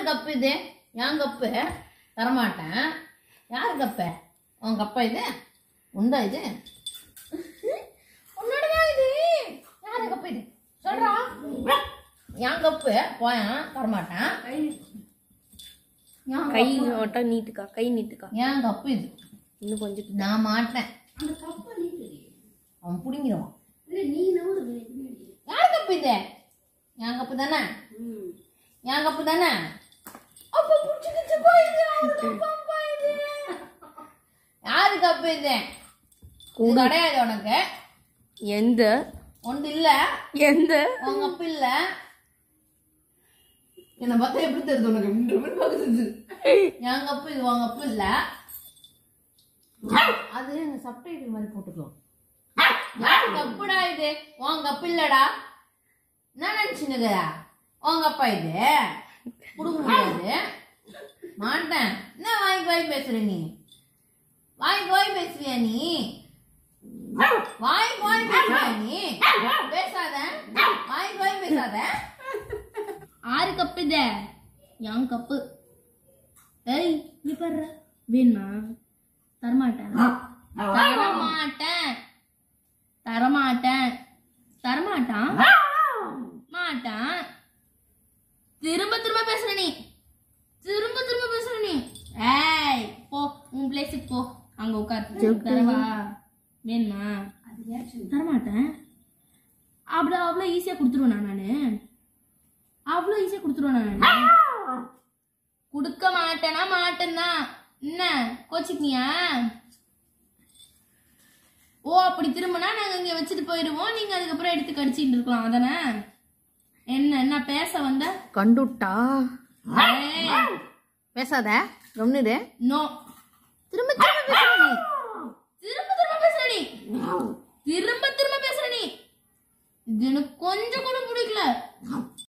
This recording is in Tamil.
கப்பு இது என் கப்பு தரமாட்டேன் யார் கப்பு உன் கப்பா இது உண்டா இது உன்னோடதான் இது யாரு கப்பு இது சொல்றா என் கப்பு போயேன் தரமாட்டேன் என் கை கப்பு- மட்டும் நீட்டுக்கா கை நீட்டுக்கா என் கப்பு இது இன்னும் கொஞ்சம் நான் மாட்டேன் அந்த கப்பை நீட்டு அவன் பிடிங்கிடுவான் இல்லை நீ நவரு பின்னாடி யார் கப்பு இது என் கப்பு தானே ம் என் கப்பு தானே அப்ப புடிச்சுக்கிச்சு போயிது அவரு கப்பா இது யாரு கப்பு இது இது கிடையாது உனக்கு எந்த ஒன்று இல்ல எந்த உன் கப்பு இல்ல என்ன பார்த்தா எப்படி தெரியுது உனக்கு அப்படின்ற மாதிரி பாக்குது என் கப்பு இது உன் கப்பு இல்ல அது சப்டைட்டில் மாதிரி போட்டுக்கலாம் யாரு கப்புடா இது உன் கப்பு இல்லடா என்ன நினைச்சுனுக்குதா உன் கப்பா இது கொடுக்க முடியாது மாட்டேன் என்ன வாய்க்கு வாய் பேசுற நீ வாய்க்கு வாய் பேசுவியா நீ வாய்க்கு வாய் பேசுவியா நீ பேசாத வாய்க்கு வாய் பேசாத ஆறு கப்பு இது என் கப்பு ஏய் நீ பாரு வேணுமா தரமாட்டேன் தரமாட்டேன் தரமாட்டேன் தரமாட்டான் மாட்டான் திரும்ப திரும்ப பேசுற நீ திரும்ப திரும்ப பேசுற நீ ஏய் போ உன் பிளேஸுக்கு போ அங்க உட்காரு தரவா வேணுமா தரமாட்டேன் அவ்வளோ அவ்வளோ ஈஸியாக கொடுத்துருவேனா நானு அவ்வளோ ஈஸியாக கொடுத்துருவேனா நானு கொடுக்க மாட்டேனா மாட்டேன்னா என்ன கோச்சிக்கினியா ஓ அப்படி திரும்பினா நாங்க இங்க வச்சுட்டு போயிடுவோம் நீங்க அதுக்கப்புறம் எடுத்து கடிச்சிட்டு இருக்கலாம் அதானே என்ன என்ன பேச வந்த கண்டுட்டா ஏய், பேசாத கம்னிடு நோ திரும்ப திரும்ப பேசுற நீ